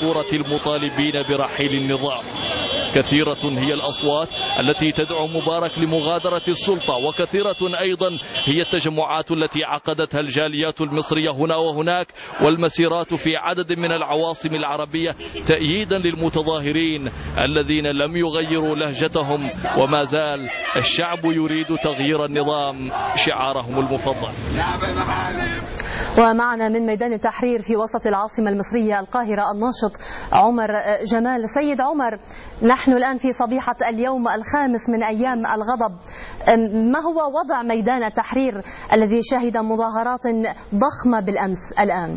صورة المطالبين برحيل النظام كثيرة هي الأصوات التي تدعو مبارك لمغادرة السلطة وكثيرة أيضا هي التجمعات التي عقدتها الجاليات المصرية هنا وهناك والمسيرات في عدد من العواصم العربية تأييدا للمتظاهرين الذين لم يغيروا لهجتهم وما زال الشعب يريد تغيير النظام شعارهم المفضل ومعنا من ميدان التحرير في وسط العاصمة المصرية القاهرة الناشط عمر جمال سيد عمر نحن الآن في صبيحة اليوم الخامس من أيام الغضب ما هو وضع ميدان التحرير الذي شهد مظاهرات ضخمة بالأمس الآن؟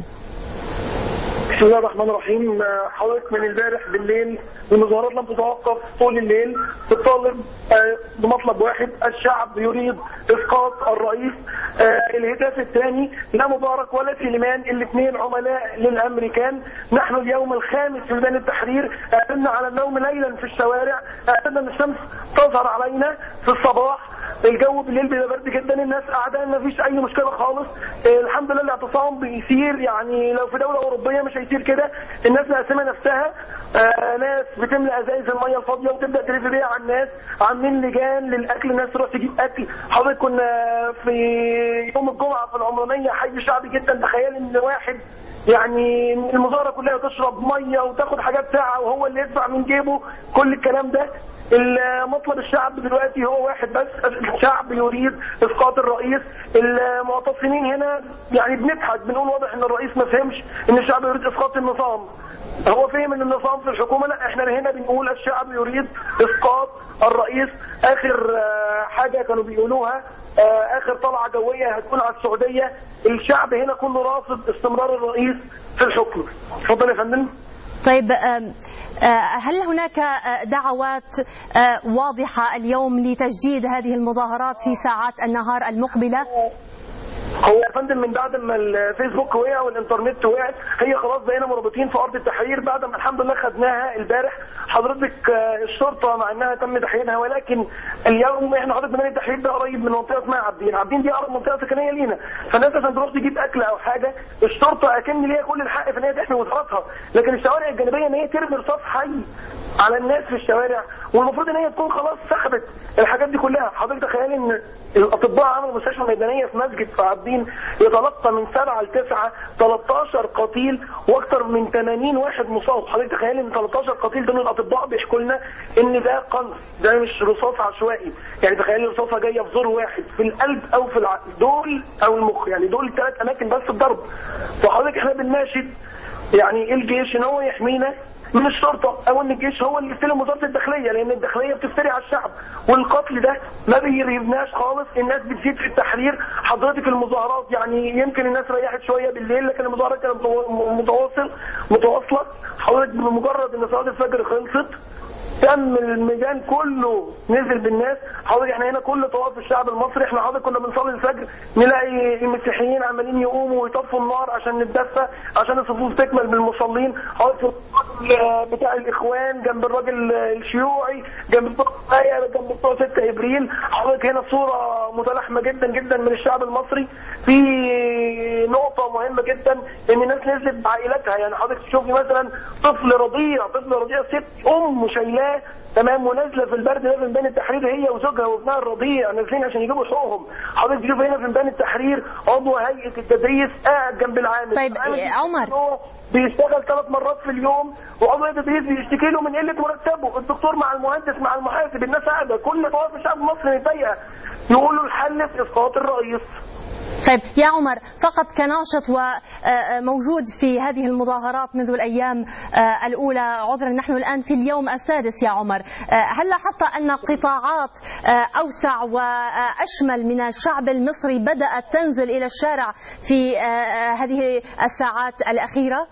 بسم الله الرحمن الرحيم حضرتك من امبارح بالليل المظاهرات لم تتوقف طول الليل بتطالب بمطلب واحد الشعب يريد اسقاط الرئيس الهتاف الثاني لا مبارك ولا سليمان الاثنين عملاء للامريكان نحن اليوم الخامس في ميدان التحرير اعتدنا على النوم ليلا في الشوارع اعتدنا ان الشمس تظهر علينا في الصباح الجو بالليل بيبقى برد جدا الناس قاعده ما فيش اي مشكله خالص الحمد لله الاعتصام بيسير يعني لو في دوله اوروبيه مش هيسير كده الناس مقسمه نفسها آه ناس بتملى ازايز الميه الفاضيه وتبدا تلف بيها على الناس عاملين لجان للاكل الناس تروح تجيب اكل حضرتك كنا في يوم الجمعه في العمرانيه حي شعبي جدا تخيل ان واحد يعني المظاهره كلها تشرب ميه وتاخد حاجات ساعه وهو اللي يدفع من جيبه كل الكلام ده مطلب الشعب دلوقتي هو واحد بس الشعب يريد اسقاط الرئيس المعتصمين هنا يعني بنضحك بنقول واضح ان الرئيس ما فهمش ان الشعب يريد اسقاط النظام هو فهم ان النظام في الحكومه لا احنا هنا بنقول الشعب يريد اسقاط الرئيس اخر حاجه كانوا بيقولوها اخر طلعه جويه هتكون على السعوديه الشعب هنا كله رافض استمرار الرئيس في الحكم اتفضل يا فندم طيب هل هناك دعوات واضحة اليوم لتجديد هذه المظاهرات في ساعات النهار المقبلة؟ هو يا فندم من بعد ما الفيسبوك وقع والانترنت وقعت هي خلاص بقينا مرابطين في ارض التحرير بعد ما الحمد لله خدناها البارح حضرتك الشرطه مع انها تم تحريرها ولكن اليوم احنا حضرتك ميدان التحرير ده قريب من منطقه اسمها عابدين، عابدين دي اقرب منطقه سكنيه لينا فالناس عشان تروح تجيب اكل او حاجه الشرطه اكن ليها كل الحق في ان هي تحمي وزارتها لكن الشوارع الجانبيه ان هي ترمي رصاص حي على الناس في الشوارع والمفروض ان هي تكون خلاص سحبت الحاجات دي كلها حضرتك تخيل ان الاطباء عملوا مستشفى ميدانيه في مسجد في عابدين يتلقى من 7 ل 9 13 قتيل واكثر من 80 واحد مصاب حضرتك تخيل ان 13 قتيل دول الاطباء بيحكوا لنا ان ده قنص ده مش رصاص عشوائي يعني تخيل الرصاصه جايه في زور واحد في القلب او في العقل دول او المخ يعني دول ثلاث اماكن بس الضرب فحضرتك احنا بنناشد يعني الجيش ان هو يحمينا من الشرطه او ان الجيش هو اللي يستلم وزاره الداخليه لان الداخليه بتفتري على الشعب والقتل ده ما بيرهبناش خالص الناس بتزيد في التحرير حضرتك المظاهرات يعني يمكن الناس ريحت شويه بالليل لكن المظاهرات كانت متواصل متواصله حضرتك بمجرد ان صلاه الفجر خلصت تم الميدان كله نزل بالناس حضرتك احنا هنا كل طواف الشعب المصري احنا حضرتك كنا بنصلي الفجر نلاقي المسيحيين عمالين يقوموا ويطفوا النار عشان نتدفى عشان الصفوف تكمل بالمصلين حضرتك بتاع الاخوان جنب الراجل الشيوعي جنب بتوع جنب بتوع 6 ابريل حضرتك هنا صوره متلاحمه جدا جدا من الشعب المصري في نقطه مهمه جدا ان الناس نزلت بعائلاتها يعني حضرتك تشوفي مثلا طفل رضيع طفل رضيع ست ام شايلاه تمام ونازله في البرد ده في ميدان التحرير هي وزوجها وابنها الرضيع نازلين عشان يجيبوا حقوقهم حضرتك تشوف هنا في ميدان التحرير عضو هيئه التدريس قاعد جنب العامل طيب عمر بيشتغل ثلاث مرات في اليوم وعضو هيئه التدريس بيشتكي له من قله مرتبه الدكتور مع المهندس مع المحاسب الناس قاعده كل طوائف الشعب المصري متضايقه يقولوا الحل في اسقاط الرئيس طيب يا عمر فقط كناشط وموجود في هذه المظاهرات منذ الأيام الأولى عذرا نحن الآن في اليوم السادس يا عمر هل لاحظت أن قطاعات أوسع وأشمل من الشعب المصري بدأت تنزل إلى الشارع في هذه الساعات الأخيرة؟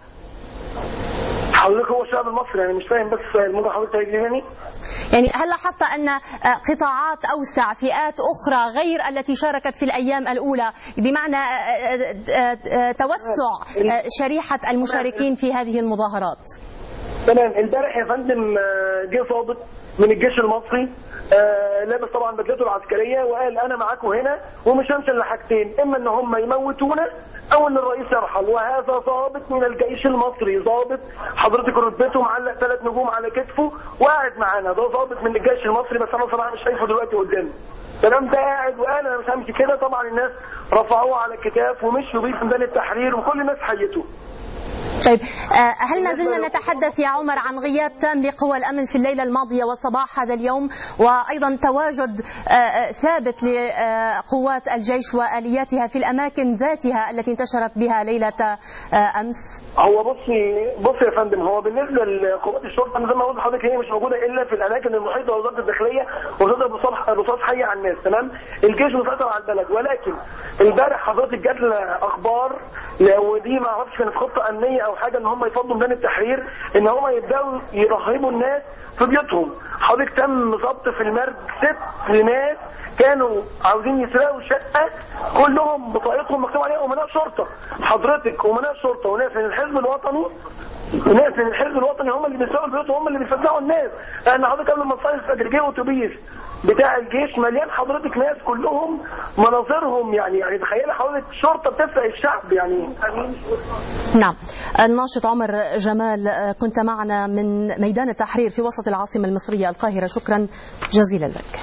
حضرتك هو الشعب المصري يعني مش فاهم بس ممكن حضرتك تجيبني يعني هل لاحظت أن قطاعات أوسع فئات أخرى غير التي شاركت في الأيام الأولى بمعنى توسع شريحة المشاركين في هذه المظاهرات تمام امبارح يا فندم آه، جه ضابط من الجيش المصري آه، لابس طبعا بدلته العسكريه وقال انا معاكم هنا ومش همشي الا حاجتين اما ان هم يموتونا او ان الرئيس يرحل وهذا ضابط من الجيش المصري ضابط حضرتك رتبته معلق ثلاث نجوم على كتفه وقاعد معانا ده ضابط من الجيش المصري بس انا صراحه مش شايفه دلوقتي قدامي تمام ده قاعد وقال انا مش همشي كده طبعا الناس رفعوه على الكتاف ومشوا بيه في ميدان التحرير وكل الناس حيته طيب آه، هل ما زلنا نتحدث يا عمر عن غياب تام لقوى الامن في الليله الماضيه وصباح هذا اليوم وايضا تواجد آه، آه، ثابت لقوات الجيش والياتها في الاماكن ذاتها التي انتشرت بها ليله آه، امس؟ هو بصي بصي يا فندم هو بالنسبه لقوات الشرطه أنا زي ما قلت لحضرتك هي مش موجوده الا في الاماكن المحيطه بوزاره الداخليه وبتضرب رصاص رصاص حي على الناس تمام الجيش مسيطر على البلد ولكن امبارح حضرتك جات لنا اخبار ودي ما اعرفش كانت خطه امنيه او حاجه ان هم يفضوا ميدان التحرير ان هم يبداوا يرهبوا الناس في بيوتهم حضرتك تم ضبط في المرج ست ناس كانوا عاوزين يسرقوا شقه كلهم بطاقتهم مكتوب عليها امناء شرطه حضرتك امناء شرطه وناس من الحزب الوطني وناس من الحزب الوطني هم اللي بيسرقوا البيوت وهم اللي بيفزعوا الناس لان حضرتك قبل ما تصلي الفجر جه اتوبيس بتاع الجيش مليان حضرتك ناس كلهم مناظرهم يعني يعني تخيلي حضرتك شرطه بتسرق الشعب يعني نعم الناشط عمر جمال آه، كنت معنا من ميدان التحرير في وسط العاصمة المصرية القاهرة شكرا جزيلا لك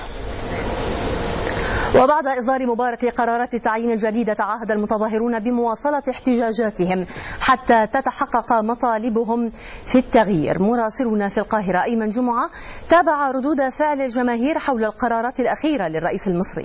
وبعد إصدار مبارك لقرارات التعيين الجديدة تعهد المتظاهرون بمواصلة احتجاجاتهم حتى تتحقق مطالبهم في التغيير مراسلنا في القاهرة أيمن جمعة تابع ردود فعل الجماهير حول القرارات الأخيرة للرئيس المصري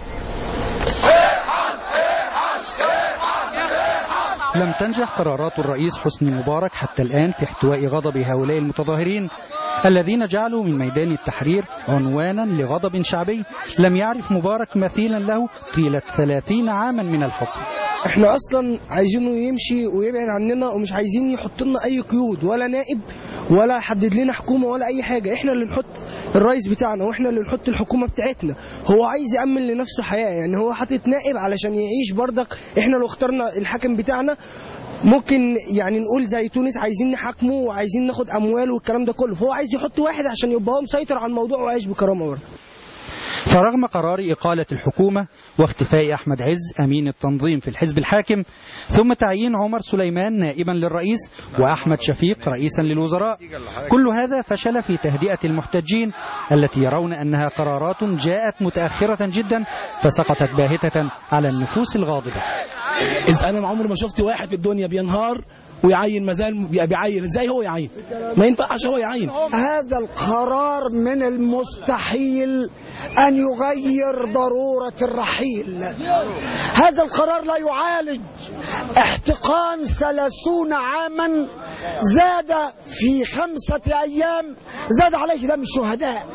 لم تنجح قرارات الرئيس حسني مبارك حتى الآن في احتواء غضب هؤلاء المتظاهرين الذين جعلوا من ميدان التحرير عنوانا لغضب شعبي لم يعرف مبارك مثيلا له طيلة ثلاثين عاما من الحكم احنا اصلا عايزينه يمشي ويبعد عننا ومش عايزين يحط لنا اي قيود ولا نائب ولا يحدد لنا حكومه ولا اي حاجه احنا اللي نحط الرئيس بتاعنا واحنا اللي نحط الحكومه بتاعتنا هو عايز يامن لنفسه حياه يعني هو حاطط نائب علشان يعيش بردك احنا لو اخترنا الحاكم بتاعنا ممكن يعني نقول زي تونس عايزين نحاكمه وعايزين ناخد امواله والكلام ده كله فهو عايز يحط واحد عشان يبقى هو مسيطر على الموضوع وعايش بكرامه برضه فرغم قرار إقالة الحكومة واختفاء أحمد عز أمين التنظيم في الحزب الحاكم ثم تعيين عمر سليمان نائبا للرئيس وأحمد شفيق رئيسا للوزراء كل هذا فشل في تهدئة المحتجين التي يرون أنها قرارات جاءت متأخرة جدا فسقطت باهتة على النفوس الغاضبة إذا أنا عمري ما شفت واحد في الدنيا بينهار ويعين مازال بيعين ازاي هو يعين ما ينفعش هو يعين هذا القرار من المستحيل أن يغير ضرورة الرحيل هذا القرار لا يعالج احتقان ثلاثون عاما زاد في خمسة أيام زاد عليه دم الشهداء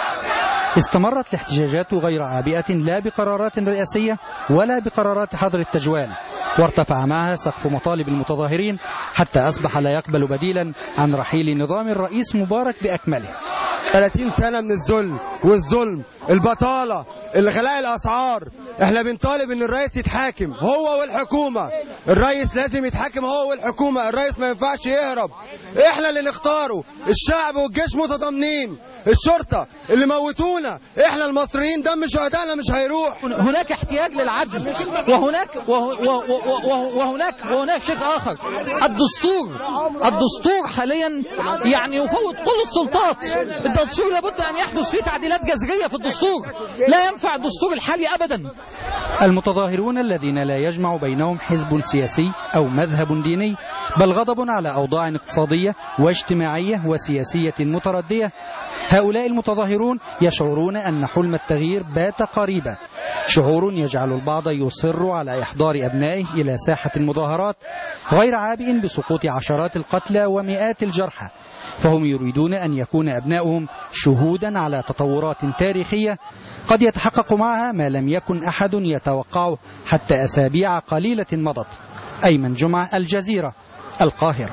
استمرت الاحتجاجات غير عابئة لا بقرارات رئاسية ولا بقرارات حظر التجوال وارتفع معها سقف مطالب المتظاهرين حتى أصبح لا يقبل بديلا عن رحيل نظام الرئيس مبارك بأكمله 30 سنة من الذل والظلم البطالة الغلاء الأسعار احنا بنطالب ان الرئيس يتحاكم هو والحكومة الرئيس لازم يتحاكم هو والحكومة الرئيس ما ينفعش يهرب احنا اللي نختاره الشعب والجيش متضامنين الشرطة اللي موتونا احنا المصريين دم شهدائنا مش هيروح هناك احتياج للعدل وهناك وه- وه- وه- وهناك وهناك شيء اخر الدستور الدستور حاليا يعني يفوض كل السلطات الدستور لابد ان يحدث فيه تعديلات جذريه في الدستور لا ينفع الدستور الحالي ابدا المتظاهرون الذين لا يجمع بينهم حزب سياسي أو مذهب ديني بل غضب على أوضاع اقتصادية واجتماعية وسياسية متردية هؤلاء المتظاهرون يشعرون أن حلم التغيير بات قريبا شعور يجعل البعض يصر على إحضار أبنائه إلى ساحة المظاهرات غير عابئ بسقوط عشرات القتلى ومئات الجرحى فهم يريدون أن يكون أبناؤهم شهودا على تطورات تاريخية قد يتحقق معها ما لم يكن أحد يتوقعه حتى أسابيع قليلة مضت أيمن جمعة الجزيرة القاهرة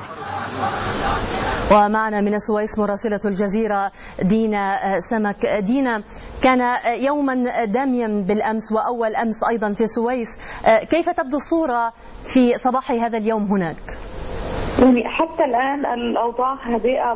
ومعنا من السويس مراسلة الجزيرة دينا سمك دينا كان يوما داميا بالأمس وأول أمس أيضا في السويس كيف تبدو الصورة في صباح هذا اليوم هناك؟ يعني حتى الآن الأوضاع هادئة